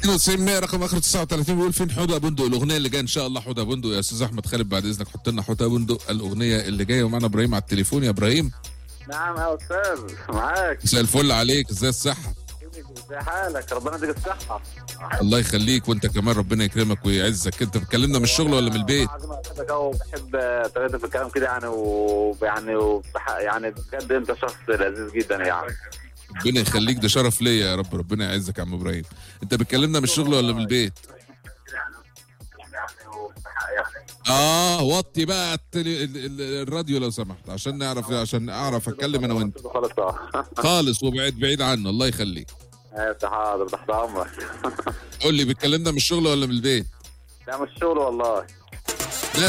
92 100 رقم اخر 39 بيقول فين حوضه بندق الاغنيه اللي جايه ان شاء الله حوضه بندق يا استاذ احمد خالد بعد اذنك حط لنا حوضه بندق الاغنيه اللي جايه ومعنا ابراهيم على التليفون يا ابراهيم نعم يا استاذ معاك مساء الفل عليك ازاي الصحه ازي حالك ربنا يديك الصحة الله يخليك وانت كمان ربنا يكرمك ويعزك انت بتكلمنا من الشغل ولا من البيت عظيم أحبك أوي وبحب طريقتك في الكلام كده يعني ويعني وبح... يعني بجد انت شخص لذيذ جدا يعني ربنا يخليك ده شرف ليا يا رب ربنا يعزك يا عم ابراهيم انت بتكلمنا من الشغل ولا من البيت اه وطي بقى التلي... ال- ال- الراديو لو سمحت عشان نعرف عشان اعرف اتكلم انا وانت خلاص اه خالص وبعيد بعيد عنه الله يخليك ماشي حاضر تحت امرك قول لي بتكلمنا من الشغل ولا من البيت لا مش شغل والله